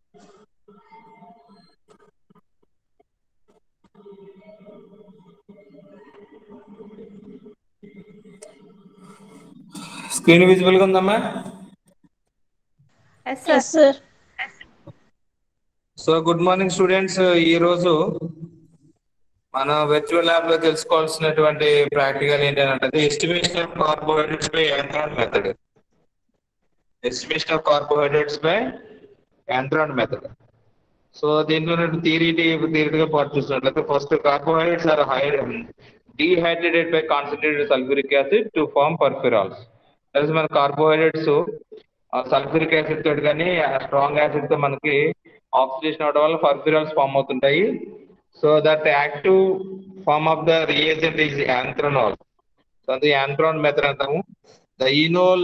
Screen visible గా ఉందమ్మా yes sir yes sir so good morning students ఈ రోజు మన వర్చువల్ ల్యాబ్ లో తెలుసుకోవాల్సినటువంటి ప్రాక్టికల్ ఏంటంటే estimation of carbohydrates by anthrone method estimation of carbohydrates by anthrone method so దీంట్లో థియరీ థియరీగా పార్ట్ చూసినట్లయితే first carbohydrates are high dehydrated by concentrated sulphuric acid to form furfurals తెలిసి మన కార్బోహైడ్రేట్స్ సల్ఫ్యూరిక్ యాసిడ్ తోటి కానీ strong acid తో మనకి oxidation అవడం వల్ల పర్ఫిరాల్స్ ఫామ్ అవుతుంటాయి so that active form of the reagent is anthranol so అది యాంథ్రాన్ మెథడ్ అంటాము the enol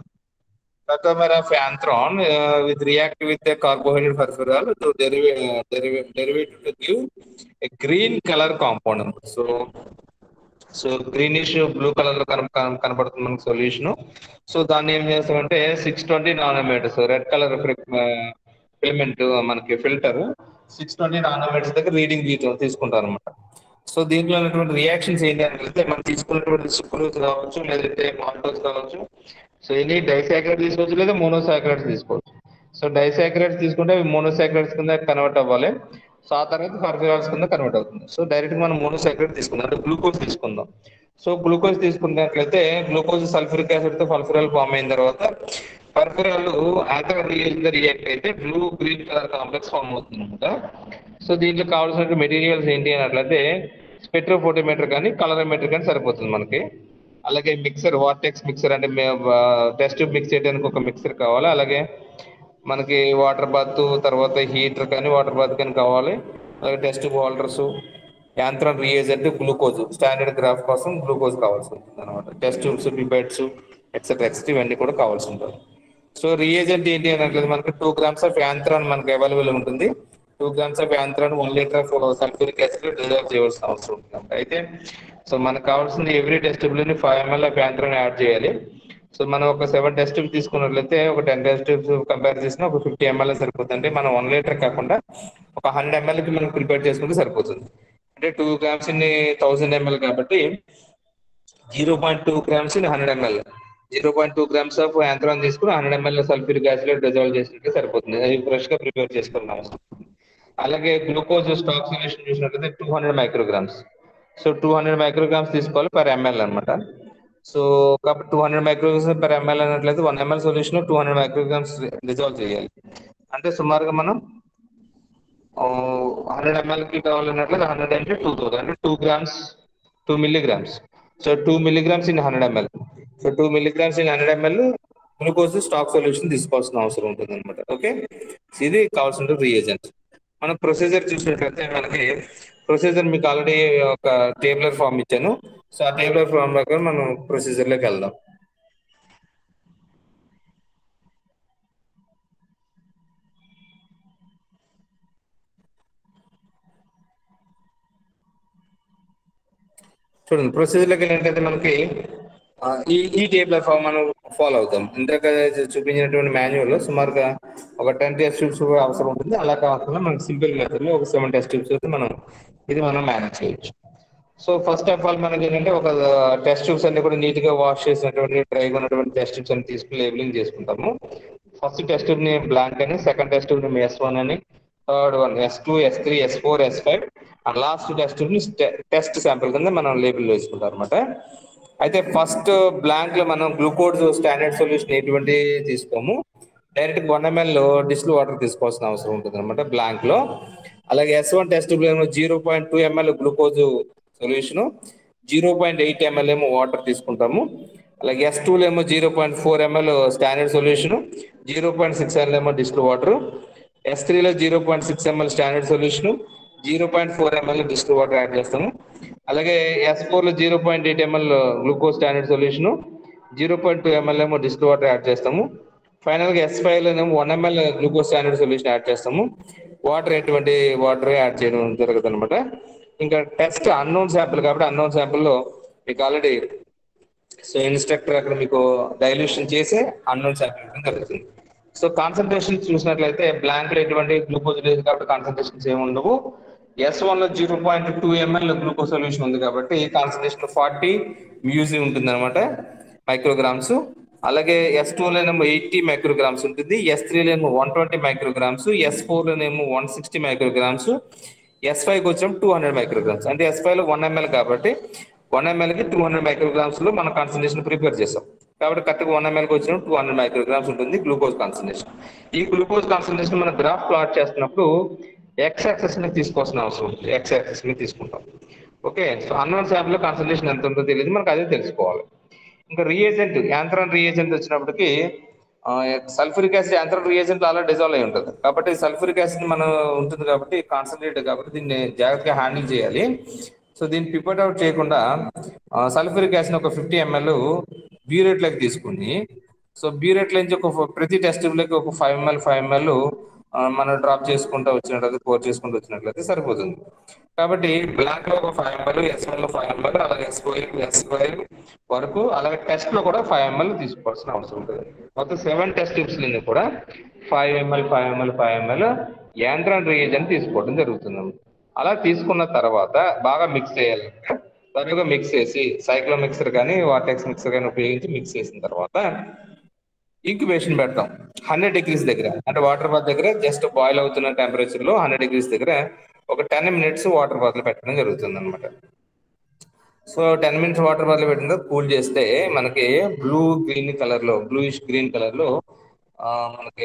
tautomer of anthrone uh, with react with the carbohydrate perfural to derive, derive, derivative to give a green color compound. So, so greenish blue colour లో కన కన- కనపడుతుంది మనకి solution so దాన్ని ఏం చేస్తామంటే six twenty nanometres red colour filament మనకి filter six twenty nanometres దగ్గర రీడింగ్ తీసుకుంటారు అనమాట సో దీంట్లో ఉన్నటువంటి రియాక్షన్స్ ఏంటి అని వెళ్తే మనం తీసుకున్నటువంటి సుక్రోజ్ కావచ్చు లేదంటే మాల్టోస్ కావచ్చు సో ఎన్ని డైసాక్రైడ్ తీసుకోవచ్చు లేదా మోనోసాక్రైడ్స్ తీసుకోవచ్చు సో డైసాక్రైడ్స్ తీసుకుంటే అవి మోనోసాక్రైడ్స్ కింద కన్వర్ట్ అవ్వాలి సో ఆ తర్వాత పర్ఫిరాల్స్ కింద కన్వర్ట్ అవుతుంది సో డైరెక్ట్ మనం మోనోసాక్రైడ్ తీసుకుందాం అంటే గ్లూకోజ్ తీసుకుందాం సో గ్లూకోజ్ తీసుకున్నట్లయితే గ్లూకోజ్ సల్ఫ్యూరిక్ యాసిడ్ తో పల్ఫిరాల్ ఫామ్ అయిన తర్వాత పర్ఫిరాల్ ఆంథర్ రియాక్ట్ అయితే blue green colour complex form అవుతుంది అనమాట సో దీంట్లో కావాల్సిన మెటీరియల్స్ ఏంటి అన్నట్లయితే స్పెక్ట్రోఫోటోమీటర్ కానీ కలరోమీటర్ కానీ సరిపోతుంది మనకి అలాగే మిక్సర్ వాటెక్స్ మిక్సర్ అంటే టెస్ట్ మిక్స్ చేయడానికి ఒక మిక్సర్ కావాలి అలాగే మనకి వాటర్ బాత్ తర్వాత హీటర్ కానీ వాటర్ బాత్ కానీ కావాలి అలాగే test holders anthrone reagent glucose standard graph కోసం గ్లూకోజ్ కావాల్సి ఉంటుంది అనమాట test tubes pipettes etcetera etcetera ఇవన్నీ కూడా కావాల్సి ఉంటుంది సో రియేజెంట్ ఏంటి అనట్లేదు మనకి టూ గ్రామ్స్ ఆఫ్ యాంత్రాన్ మనకి అవైలబుల్ ఉంటుంది two grams of anthrone one litre of sulphuric acid dissolve చేయవలసిన అవసరం ఉంటుంది అయితే సో మనకు కావాల్సింది ఎవ్రీ టెస్ట్ ని five ml of anthrone add చేయాలి సో మనం ఒక సెవెన్ టెస్ట్ ట్యూబ్ తీసుకున్నట్లయితే ఒక టెన్ టెస్ట్ ట్యూబ్స్ కంపేర్ చేసిన ఒక ఫిఫ్టీ ఎంఎల్ సరిపోతుంది అంటే మనం వన్ లీటర్ కాకుండా ఒక హండ్రెడ్ ఎంఎల్ కి మనం ప్రిపేర్ చేసుకుంటే సరిపోతుంది అంటే టూ గ్రామ్స్ ఇన్ని థౌసండ్ ఎంఎల్ కాబట్టి zero point two grams in hundred ml zero point two grams of anthrone తీసుకుని hundred ml sulphuric acid dissolve చేసినట్టు సరిపోతుంది అది ఫ్రెష్ గా ప్రిపేర్ చేసుకున్నాం అలాగే గ్లూకోజ్ స్టాక్ సొల్యూషన్ చూసినట్లయితే two hundred micrograms so two hundred micrograms తీసుకోవాలి పర్ ఎంఎల్ అనమాట సో కాబట్టి two hundred micrograms per ml అన్నట్లయితే one ml solution two hundred micrograms dissolve చేయాలి అంటే సుమారుగా మనం హండ్రెడ్ ఎంఎల్ కి కావాలన్నట్లయితే హండ్రెడ్ అంటే టూ థౌసండ్ అంటే two grams two milligrams so two milligrams in hundred ml so two milligrams in hundred ml glucose stock solution తీసుకోవాల్సిన అవసరం ఉంటుంది అనమాట ఓకే ఇది కావాల్సిన రియేజెంట్ మనం ప్రొసీజర్ చూసినట్లయితే మనకి ప్రొసీజర్ మీకు ఆల్రెడీ ఒక టేబులర్ ఫామ్ ఇచ్చాను సో ఆ టేబులర్ ఫామ్ ప్రకారం మనం ప్రొసీజర్ లోకి వెళ్దాం చూడండి ప్రొసీజర్ లోకి వెళ్ళినట్లయితే మనకి ఆ, ఈ ఈ టేబుల్ ఫామ్ మనం ఫాలో అవుతాం ఇందాక చూపించినటువంటి మాన్యువల్ లో సుమారుగా ఒక టెన్ టెస్ట్ ట్యూబ్స్ అవసరం ఉంటుంది అలా కాకుండా మనకి సింపుల్ మెథడ్ లో ఒక సెవెన్ టెస్ట్ ట్యూబ్స్ అయితే మనం ఇది మనం మేనేజ్ చేయొచ్చు సో ఫస్ట్ ఆఫ్ ఆల్ మనకి ఏంటంటే ఒక టెస్ట్ ట్యూబ్స్ అన్ని కూడా నీట్ గా వాష్ చేసినటువంటి డ్రైగా ఉన్నటువంటి టెస్ట్ ట్యూబ్స్ అన్ని తీసుకుని లేబులింగ్ చేసుకుంటాము ఫస్ట్ టెస్ట్ ట్యూబ్ ని బ్లాంక్ అని సెకండ్ టెస్ట్ ట్యూబ్ ని ఎస్ వన్ అని third one S two S three S four S five and last test tube ని టెస్ట్ శాంపిల్ కింద మనం లేబుల్ వేసుకుంటాం అనమాట అయితే ఫస్ట్ బ్లాంక్ లో మనం గ్లూకోజ్ స్టాండర్డ్ సొల్యూషన్ ఎటువంటి తీసుకోము direct one ml distil water తీసుకోవాల్సిన అవసరం ఉంటుంది అనమాట బ్లాంక్ లో అలాగే S one test zero point two ml glucose solution zero point eight ml ఏమో వాటర్ తీసుకుంటాము అలాగే ఎస్ టూలో ఏమో zero point four ml standard solution zero point six ml ఏమో డిస్టిల్ వాటర్ ఎస్ త్రీలో zero point six ml standard solution zero point four ml distil water add చేస్తాము అలాగే S four లో zero point eight ml glucose standard solution zero point two ml ఏమో distil water add చేస్తాము final గా S five లోనేమో one ml glucose standard solution add చేస్తాము water ఎటువంటి water add చేయడం జరగదు అనమాట ఇంకా టెస్ట్ అన్నోన్ శాంపుల్ కాబట్టి అన్నోన్ శాంపుల్ లో మీకు ఆల్రెడీ సో ఇన్స్ట్రక్టర్ అక్కడ మీకు డైల్యూషన్ చేసి అన్నోన్ శాంపుల్ జరుగుతుంది సో కాన్సన్ట్రేషన్ చూసినట్లయితే బ్లాంక్ లో ఎటువంటి గ్లూకోజ్ లేదు కాబట్టి కాన్సన్ట్రేషన్స్ ఏమి ఉండవు ఎస్ వన్ లో zero point two ml glucose solution ఉంది కాబట్టి కాన్సన్ట్రేషన్ ఫార్టీ మ్యూజీ ఉంటుంది అనమాట మైక్రోగ్రామ్స్ అలాగే ఎస్ టూ లోనేమో ఎయిటీ మైక్రోగ్రామ్స్ ఉంటుంది ఎస్ త్రీ లోనేమో one twenty micrograms S four లోనేమో one sixty micrograms S five వచ్చినప్పుడు టూ హండ్రెడ్ మైక్రోగ్రామ్స్ అంటే ఎస్ ఫైవ్ లో వన్ ఎంఎల్ కాబట్టి వన్ ఎంఎల్ కి టూ హండ్రెడ్ మైక్రోగ్రామ్స్ లో మనం కాన్సన్ట్రేషన్ ప్రిపేర్ చేస్తాం కాబట్టి కరెక్ట్గా వన్ ఎంఎల్ కి వచ్చినప్పుడు టూ హండ్రెడ్ మైక్రోగ్రామ్స్ ఉంటుంది గ్లూకోజ్ కాన్సన్ట్రేషన్ ఈ గ్లూకోజ్ కాన్సన్ట్రేషన్ మనం గ్రాఫ్ ప్లాట్ చేస్తున్నప్పుడు ఎక్స్ యాక్సెస్ ని తీసుకోవాల్సిన అవసరం ఉంటుంది ఎక్స్ యాక్సెస్ ని తీసుకుంటాం okay so unknown sample concentration ఎంత ఉందో తెలియదు మనకు అదే తెలుసుకోవాలి ఇంకా రియేజెంట్ యాంత్రాన్ రియేజెంట్ వచ్చినప్పటికి సల్ఫ్యూరిక్ యాసిడ్ యాంత్రాన్ రియేజెంట్ అలా డిజాల్వ్ అయి ఉంటుంది కాబట్టి సల్ఫ్యూరిక్ యాసిడ్ మనం ఉంటుంది కాబట్టి కాన్సన్ట్రేట్ కాబట్టి దీన్ని జాగ్రత్తగా హ్యాండిల్ చేయాలి సో దీన్ని పిపట్ అవుట్ చేయకుండా సల్ఫ్యూరిక్ యాసిడ్ ఒక ఫిఫ్టీ ఎంఎల్ బ్యూరేట్ లెక్క తీసుకుని సో బ్యూరేట్ నుంచి ఒక ఫ- ప్రతి టెస్ట్ లకి ఒక ఫైవ్ ఎంఎల్ ఫైవ్ ఎంఎల్ మనం డ్రాప్ చేసుకుంటూ వచ్చినట్లయితే పోర్ చేసుకుంటూ వచ్చినట్లయితే సరిపోతుంది కాబట్టి బ్లాక్ లో ఒక ఫైవ్ ఎంఎల్ ఎస్ లో ఫైవ్ ఎంఎల్ అలాగే ఎస్ ఎస్ వరకు అలాగే టెస్ట్ లో కూడా ఫైవ్ ఎంఎల్ తీసుకోవాల్సిన అవసరం ఉంటుంది మొత్తం సెవెన్ టెస్ట్ ట్యూబ్స్ కూడా five ml five ml five ml anthrone reagent తీసుకోవడం జరుగుతుంది అలా తీసుకున్న తర్వాత బాగా మిక్స్ చేయాలి త్వరగా మిక్స్ చేసి సైక్లో మిక్సర్ కానీ వాటెక్స్ మిక్సర్ కానీ ఉపయోగించి మిక్స్ చేసిన తర్వాత ఇంక్యుబేషన్ పెడతాం హండ్రెడ్ డిగ్రీస్ దగ్గర అంటే వాటర్ బాత్ దగ్గర జస్ట్ బాయిల్ అవుతున్న టెంపరేచర్ లో హండ్రెడ్ డిగ్రీస్ దగ్గర ఒక టెన్ మినిట్స్ వాటర్ బాత్ లో పెట్టడం జరుగుతుంది అనమాట so ten minutes water bath లో పెట్టిన తర్వాత కూల్ చేస్తే మనకి బ్లూ గ్రీన్ కలర్ లో బ్లూయిష్ గ్రీన్ కలర్ లో ఆ, మనకి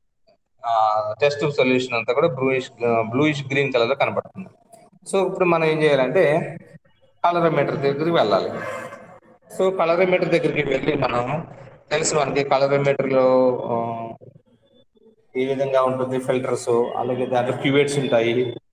టెస్ట్ సొల్యూషన్ అంతా కూడా బ్లూయిష్ బ్లూయిష్ గ్రీన్ కలర్ లో కనబడుతుంది సో ఇప్పుడు మనం ఏం చేయాలంటే కలరోమీటర్ దగ్గరికి వెళ్ళాలి సో కలరోమీటర్ దగ్గరికి వెళ్ళి మనం తెలుసు మనకి కలరోమీటర్ లో ఆ, ఏ విధంగా ఉంటుంది ఫిల్టర్స్ అలాగే దాంట్లో క్యూవేట్స్ ఉంటాయి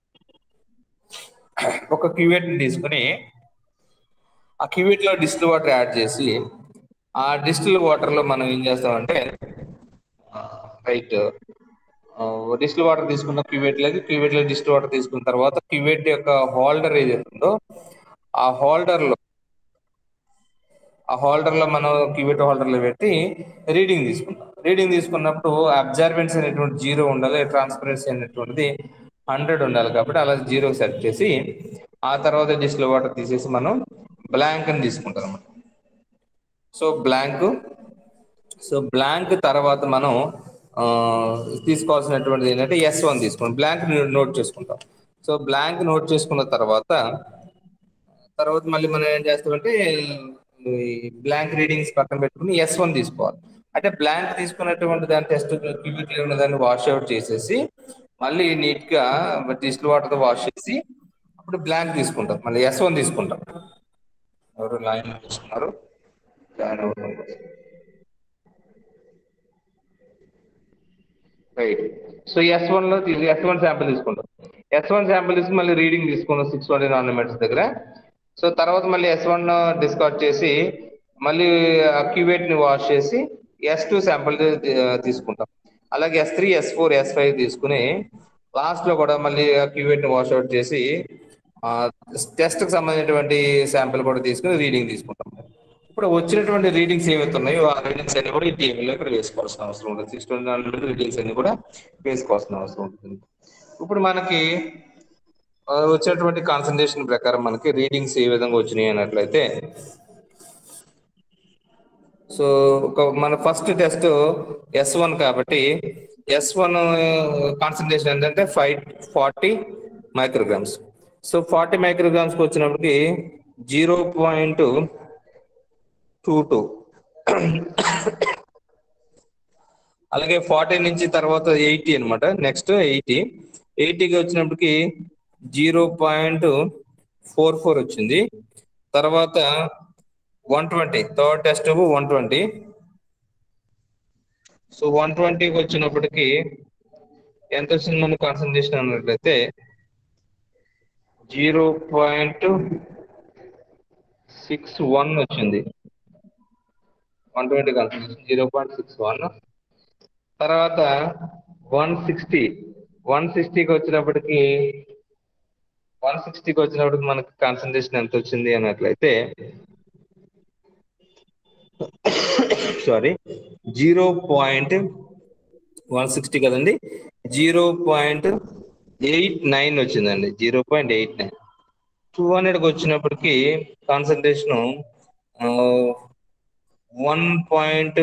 ఒక క్యూవేట్ ని తీసుకుని ఆ క్యూవేట్ లో డిస్టిల్ వాటర్ యాడ్ చేసి ఆ డిస్టిల్ వాటర్ లో మనం ఏం చేస్తామంటే రైట్ డిస్టిల్ వాటర్ తీసుకున్న క్యూవేట్ లోకి క్యూవేట్ లో డిస్టిల్ వాటర్ తీసుకున్న తర్వాత క్యూవేట్ యొక్క హోల్డర్ ఏదైతే ఉందో ఆ హోల్డర్ లో ఆ హోల్డర్ లో మనం క్యూబిట్ హోల్డర్ లో పెట్టి రీడింగ్ తీసుకుంటాం రీడింగ్ తీసుకున్నప్పుడు అబ్జర్వెన్స్ అనేటువంటి జీరో ఉండాలి ట్రాన్స్పరెన్సీ అనేటువంటిది హండ్రెడ్ ఉండాలి కాబట్టి అలా జీరో సెట్ చేసి ఆ తర్వాత డిస్లో వాటర్ తీసేసి మనం బ్లాంక్ అని తీసుకుంటాం అనమాట సో బ్లాంక్ సో బ్లాంక్ తర్వాత మనం ఆ, తీసుకోవాల్సినటువంటిది ఏంటంటే ఎస్ వన్ తీసుకుంటాం బ్లాంక్ నోట్ చేసుకుంటాం సో బ్లాంక్ నోట్ చేసుకున్న తర్వాత తర్వాత మళ్ళీ మనం ఏం చేస్తామంటే బ్లాంక్ రీడింగ్స్ పక్కన పెట్టుకుని ఎస్ వన్ తీసుకోవాలి అంటే బ్లాంక్ తీసుకున్నటువంటి దాని టెస్ట్ క్యూబిక్ ఉన్న దాన్ని వాష్ అవుట్ చేసేసి మళ్ళీ నీట్ గా డిస్టిల్ వాటర్ తో వాష్ చేసి అప్పుడు బ్లాంక్ తీసుకుంటాం మళ్ళీ ఎస్ వన్ తీసుకుంటాం ఎవరు లైన్ చూస్తున్నారు జాయిన్ అవ్వడం కోసం. రైట్ సో ఎస్ వన్ లో ఎస్ వన్ శాంపిల్ తీసుకుంటాం ఎస్ వన్ శాంపిల్ తీసుకుని మళ్ళీ రీడింగ్ తీసుకున్నాం సిక్స్ ట్వంటీ నామినెట్స్ దగ్గర సో తర్వాత మళ్ళీ ఎస్ వన్ డిస్కార్డ్ చేసి మళ్ళీ క్యూవేట్ ని వాష్ చేసి ఎస్ టూ శాంపిల్ తీసుకుంటాం అలాగే S three S four S five తీసుకుని లాస్ట్ లో కూడా మళ్ళీ క్యూవేట్ ని వాష్ అవుట్ చేసి టెస్ట్ కి సంబంధించినటువంటి శాంపిల్ కూడా తీసుకుని రీడింగ్ తీసుకుంటాం ఇప్పుడు వచ్చినటువంటి రీడింగ్స్ ఏవైతే ఉన్నాయో ఆ రీడింగ్స్ అన్ని కూడా ఈ టేబుల్ లో ఇక్కడ వేసుకోవాల్సిన అవసరం ఉంటుంది సిక్స్ ట్వంటీ నాలుగు రీడింగ్స్ అన్ని కూడా వేసుకోవాల్సిన అవసరం ఉంటుంది ఇప్పుడు మనకి ఆ, వచ్చినటువంటి కాన్సన్ట్రేషన్ ప్రకారం మనకి రీడింగ్స్ ఏ విధంగా వచ్చినాయి అన్నట్లయితే సో ఒక మన ఫస్ట్ టెస్ట్ ఎస్ వన్ కాబట్టి ఎస్ వన్ కాన్సన్ట్రేషన్ ఏంటంటే five forty micrograms so forty మైక్రోగ్రామ్స్కి వచ్చినప్పటికి జీరో పాయింట్ టూ టూ అలాగే ఫార్టీ నుంచి తర్వాత ఎయిటీ అనమాట నెక్స్ట్ ఎయిటీ ఎయిటీకి వచ్చినప్పటికి జీరో పాయింట్ ఫోర్ ఫోర్ వచ్చింది తర్వాత one twenty third test one twenty so one ట్వంటీకి వచ్చినప్పటికి ఎంత వచ్చింది మన కాన్సన్ట్రేషన్ అన్నట్లయితే జీరో పాయింట్ సిక్స్ వన్ వచ్చింది one twenty concentration zero point six one తర్వాత వన్ సిక్స్టీ వన్ సిక్స్టీకి వచ్చినప్పటికి వన్ సిక్స్టీకి వచ్చినప్పటికి మనకి కాన్సన్ట్రేషన్ ఎంత వచ్చింది అన్నట్లయితే sorry zero point one sixty కదండి జీరో పాయింట్ ఎయిట్ నైన్ వచ్చిందండి zero point eight nine two హండ్రెడ్కి వచ్చినప్పటికి concentration one point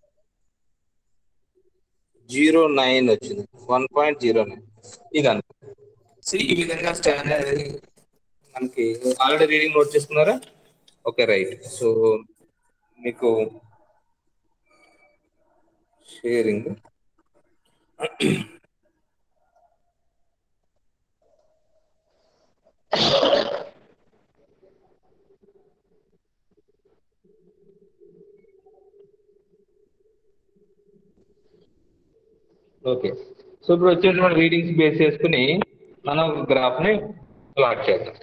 zero nine వచ్చింది వన్ పాయింట్ జీరో నైన్ ఇది అంత See, ఈ విధంగా స్టాండర్డ్ మనకి ఆల్రెడీ రీడింగ్ నోట్ చేసుకున్నారా ఓకే రైట్ సో మీకు షేరింగ్ ఓకే సో ఇప్పుడు వచ్చేటువంటి రీడింగ్స్ బేస్ చేసుకుని మనం గ్రాఫ్ ని ప్లాట్ చేద్దాం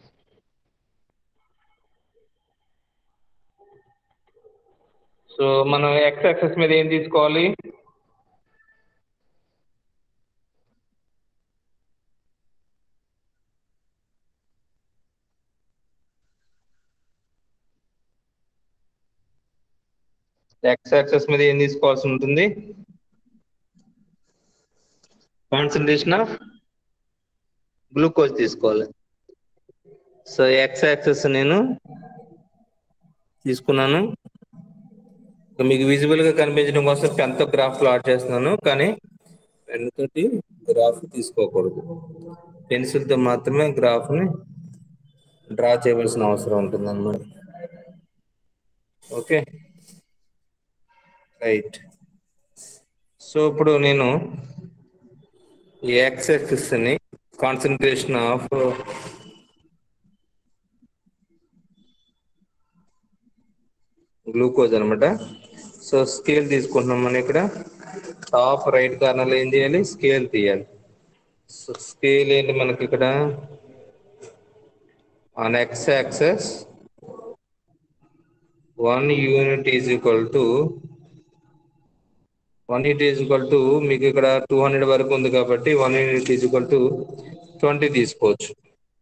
సో మనం ఎక్స్ యాక్సెస్ మీద ఏం తీసుకోవాలి ఎక్స్ యాక్సెస్ మీద ఏం తీసుకోవాల్సి ఉంటుంది కాన్సన్ట్రేషన్ ఆఫ్ గ్లూకోజ్ తీసుకోవాలి సో ఎక్స్ యాక్సెస్ నేను తీసుకున్నాను ఇక మీకు విజిబుల్ గా కనిపించడం కోసం పెన్తో గ్రాఫ్ ప్లాట్ చేస్తున్నాను కానీ పెన్ తోటి గ్రాఫ్ తీసుకోకూడదు పెన్సిల్ తో మాత్రమే గ్రాఫ్ ని డ్రా చేయవలసిన అవసరం ఉంటుంది అన్నమాట ఓకే రైట్ సో ఇప్పుడు నేను ఈ ఎక్స్ యాక్సిస్ ని కాన్సన్ట్రేషన్ ఆఫ్ గ్లూకోజ్ అనమాట సో స్కేల్ తీసుకుంటున్నాం మనం ఇక్కడ టాప్ రైట్ కార్నర్ ఏం చేయాలి స్కేల్ తీయాలి సో స్కేల్ ఏంటి మనకి ఇక్కడ on X axis one unit is equal to one unit is equal to మీకు ఇక్కడ టూ హండ్రెడ్ వరకు ఉంది కాబట్టి one unit is equal to twenty తీసుకోవచ్చు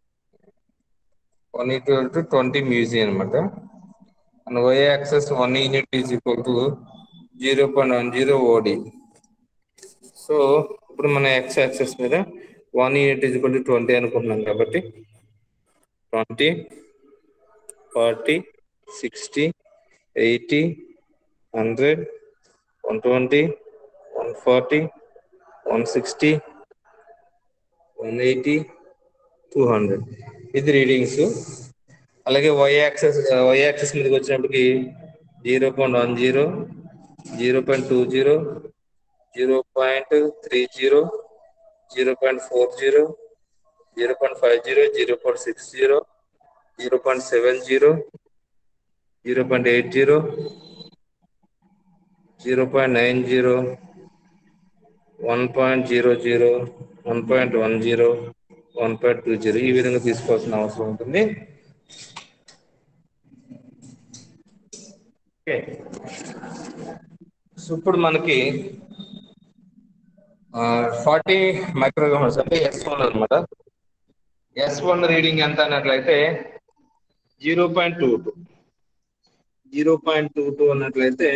వన్ ఈక్వల్ టు ట్వంటీ మ్యూజియం అనమాట and Y axis one unit is equal to zero point one zero OD so ఇప్పుడు మన ఎక్స్ యాక్సెస్ మీద one unit is equal to twenty అనుకుంటున్నాం కాబట్టి twenty forty sixty eighty hundred one twenty one forty one sixty one eighty two hundred ఇది readings అలాగే Y axis Y axis మీదకి వచ్చినప్పటికి zero point one zero zero point two zero zero point three zero zero point four zero zero point five zero zero point six zero zero point seven zero zero point eight zero zero point nine zero one point zero zero one point one zero one point two zero ఈ విధంగా తీసుకోవాల్సిన అవసరం ఉంటుంది okay so ఇప్పుడు మనకి forty micrograms అంటే S one అనమాట S one reading ఎంత అన్నట్లయితే zero point two two zero point two two అన్నట్లయితే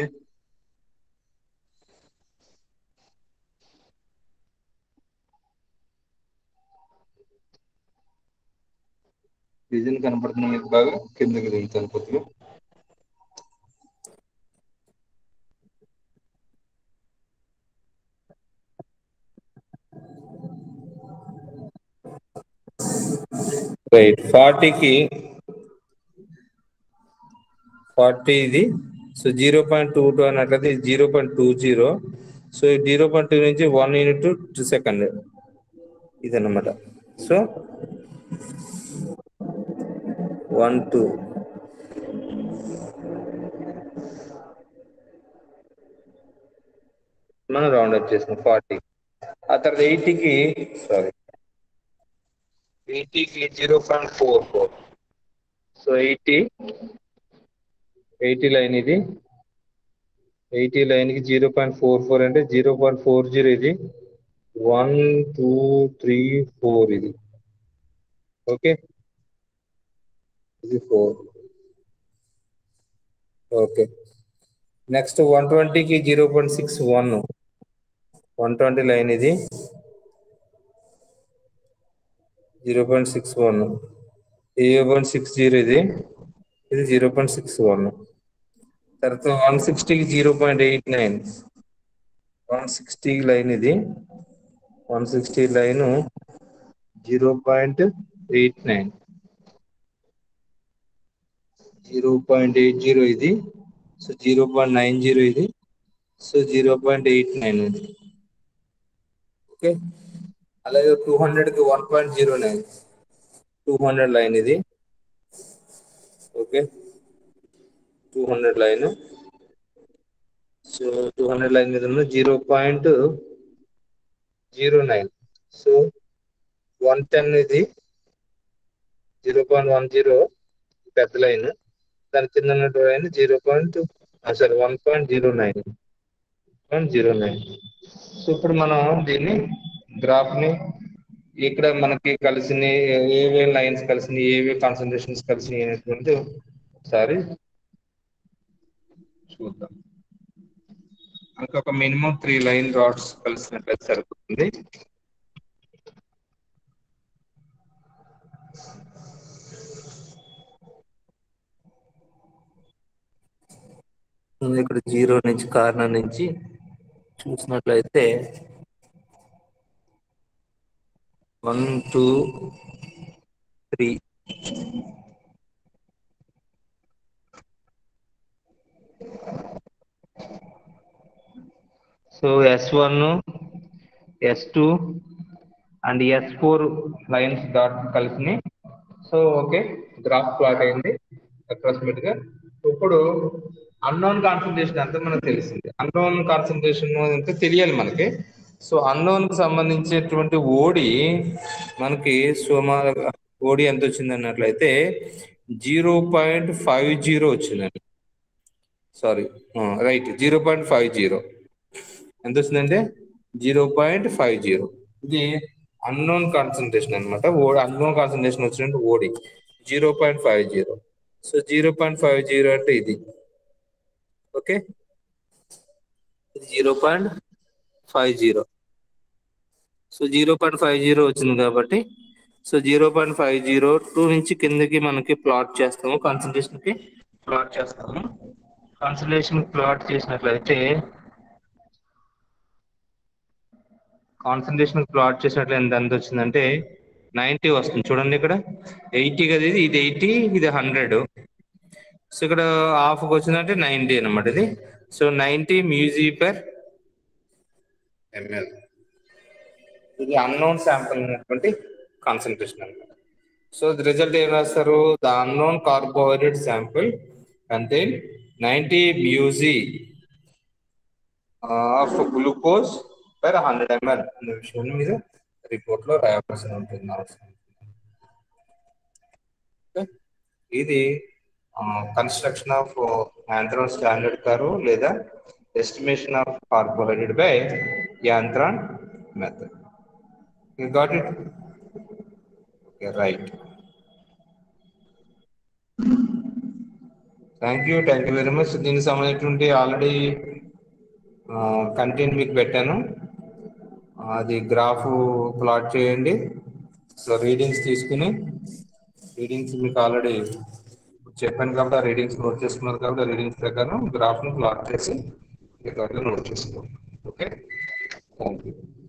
విజన్ కనపడుతుంది మీకు బాగా కిందకి దిగుతాను కొద్దిగా రైట్ ఫార్టీకి ఫార్టీ ఇది so zero point two two అన్నట్లయితే zero point two zero so zero point two నుంచి వన్ యూనిట్ టూ సెకండ్ ఇదన్నమాట సో వన్ టూ మనం రౌండ్ అప్ చేసిన ఫార్టీ ఆ తర్వాత ఎయిటీకి సారీ ఎయిటీకి zero point four four so eighty eighty line ఇది ఎయిటీ లైన్కి జీరో పాయింట్ ఫోర్ ఫోర్ అంటే జీరో పాయింట్ ఫోర్ జీరో ఇది వన్ టూ త్రీ ఫోర్ ఇది ఓకే ఇది ఫోర్ ఓకే నెక్స్ట్ వన్ ట్వంటీకి zero point six one one twenty line ఇది zero point six one zero point six zero ఇది ఇది zero point six one తర్వాత one సిక్స్టీకి zero point eight nine one sixty line ఇది one sixty line zero point eight nine zero point eight zero ఇది so zero point nine zero ఇది so zero point eight nine ఇది okay అలాగే two హండ్రెడ్కి one point zero nine two hundred line ఇది okay two hundred line so two hundred line మీద ఉన్న zero point zero nine so one ten ఇది zero point one zero పెద్ద line దాని కింద ఉన్న line zero point sorry one point zero nine point zero nine so ఇప్పుడు మనం దీన్ని గ్రాఫ్ ని ఇక్కడ మనకి కలిసిన ఏవే లైన్స్ కలిసినాయి ఏవే కాన్సన్ట్రేషన్స్ కలిసినాయి అనేటువంటి ఒకసారి చూద్దాం మనకి ఒక మినిమం త్రీ లైన్ రాడ్స్ కలిసినట్లయితే సరిపోతుంది ఇక్కడ జీరో నుంచి కారణం నుంచి చూసినట్లయితే one two three so S one S two and S four lines dot కలిసి సో ఓకే గ్రాఫ్ ప్లాట్ అయింది అప్రాక్సిమేట్ గా ఇప్పుడు అన్నోన్ కాన్సన్ట్రేషన్ అంతా మనకు తెలిసింది అన్నోన్ కాన్సన్ట్రేషన్ అంటే తెలియాలి మనకి సో అన్నోన్ కి సంబంధించేటువంటి ఓడి మనకి సుమారు ఓడి ఎంత వచ్చింది అన్నట్లయితే జీరో పాయింట్ ఫైవ్ జీరో వచ్చిందండి sorry right zero point five zero ఎంత వచ్చిందంటే జీరో పాయింట్ ఫైవ్ జీరో ఇది అన్నోన్ కాన్సన్ట్రేషన్ అనమాట ఓడి అన్నోన్ కాన్సన్ట్రేషన్ వచ్చినట్టు OD zero point five zero so zero point five zero అంటే ఇది okay zero point five zero so zero point five zero వచ్చింది కాబట్టి so zero point five zero two నుంచి కిందకి మనకి plot చేస్తాము కాన్సన్ట్రేషన్ కి ప్లాట్ చేస్తాము కాన్సన్ట్రేషన్ ప్లాట్ చేసినట్లయితే కాన్సన్ట్రేషన్ ప్లాట్ చేసినట్లు ఎంత ఎంత వచ్చిందంటే నైంటీ వస్తుంది చూడండి ఇక్కడ ఎయిటీ కదా ఇది ఇది ఎయిటీ ఇది హండ్రెడ్ సో ఇక్కడ హాఫ్ వచ్చిందంటే నైంటీ అనమాట ఇది so ninety mu g per ml ఇది అన్నోన్ శాంపుల్ ఉన్నటువంటి కాన్సన్ట్రేషన్ అనమాట సో రిజల్ట్ ఏం రాస్తారు the unknown carbohydrate sample contain ninety mu g of glucose per hundred ml అనే విషయాన్ని మీరు రిపోర్ట్ లో రాయాల్సి ఉంటుంది అవసరం Okay? ఇది construction of anthrone standard curve లేదా estimation of carbohydrate by anthrone method you got it right thank you thank you very much దీనికి సంబంధించినటువంటి ఆల్రెడీ కంటెంట్ మీకు పెట్టాను అది గ్రాఫ్ ప్లాట్ చేయండి సో రీడింగ్స్ తీసుకుని రీడింగ్స్ మీకు ఆల్రెడీ చెప్పాను కాబట్టి ఆ రీడింగ్స్ నోట్ చేసుకున్నారు కాబట్టి ఆ రీడింగ్స్ ప్రకారం గ్రాఫ్ను ప్లాట్ చేసి నోట్ చేసుకోండి ఓకే థ్యాంక్ యూ